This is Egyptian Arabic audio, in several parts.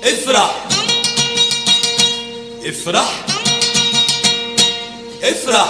افرح افرح افرح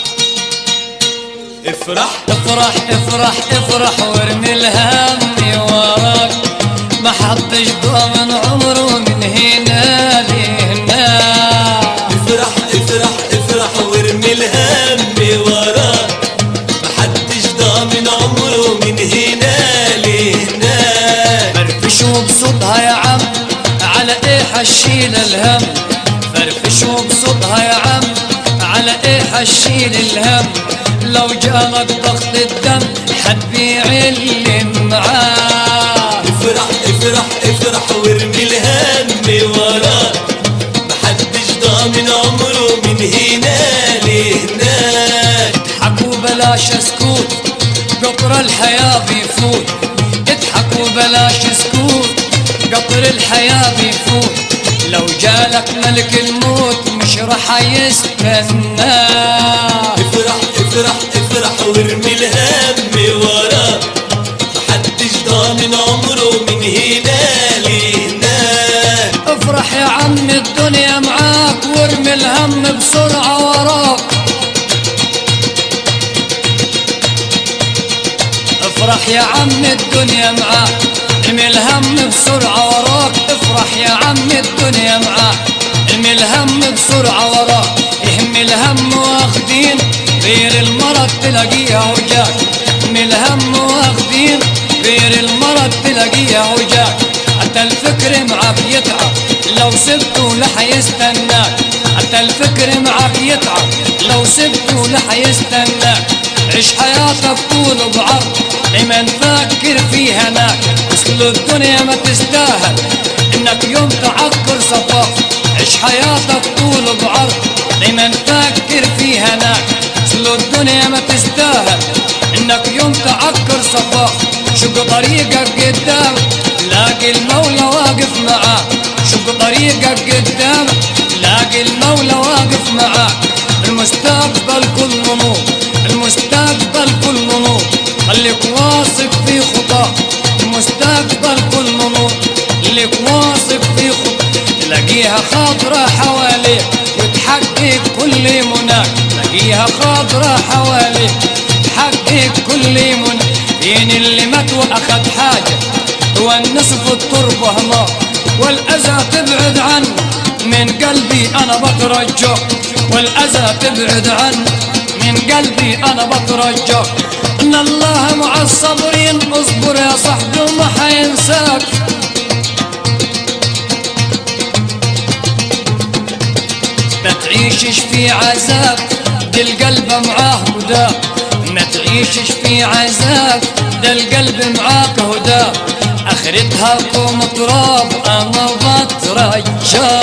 افرح افرح افرح افرح وارمي الهم وراك ما حدش ضامن عمره من هنا لهنا افرح افرح افرح وارمي الهم وراك محدش ضامن عمره من هنا لهنا فرفش وبصوتها يا عم على ايه حشيل الهم فرفش وبصوتها يا عم على ايه حشيل الهم لو جالك ضغط الدم حتبيع اللي معاه افرح افرح افرح وارمي الهم وراك محدش ضامن عمره من هنا لهناك اضحك وبلاش سكوت قطر الحياة بيفوت اضحك وبلاش سكوت قطر الحياة بيفوت لو جالك ملك الموت مش رح يستناه افرح افرح افرح وارمي الهم وراك محدش ضامن عمره من هنا لهناك افرح يا عم الدنيا معاك وارمي الهم بسرعة وراك افرح يا عم الدنيا معاك ارمي الهم بسرعة وراك افرح يا عم الدنيا معاك ارمي الهم بسرعة وراك اهمي الهم واخدين غير المرض تلاقيها وجاك اهمي الهم واخدين غير المرض تلاقيها وجاك حتى الفكر معك يتعب لو سبته لح يستناك حتى الفكر معك يتعب لو سبته لح يستناك عيش حياتك طول بعرض دايما فكر في هناك اصل الدنيا ما تستاهل انك يوم تعكر صفاك عيش حياتك طول بعرض دايما فكر في هناك اصل الدنيا ما تستاهل انك يوم تعكر صفاك شق طريقك قدام لاقي المولى واقف معاك شق طريقك قدام لاقي المولى واقف معاك المستقبل كله نور المستقبل كله نور خليك واثق في خطاك المستقبل كله نور خليك واثق في خطاك تلاقيها خاطرة حواليك وتحقق كل مناك تلاقيها خاطرة حواليك تحقق كل مناك بين اللي مات واخد حاجة تونس في التربة نار والأذى تبعد عنه من قلبي أنا بترجاك والأذى تبعد عنه من قلبي أنا بترجاك إن الله مع الصابرين اصبر يا صاحبي وما حينساك ما تعيشش في عذاب دي القلب معاه هدى ما تعيشش في عذاب ده القلب معاك هدى اخرتها كوم تراب انا بترجاك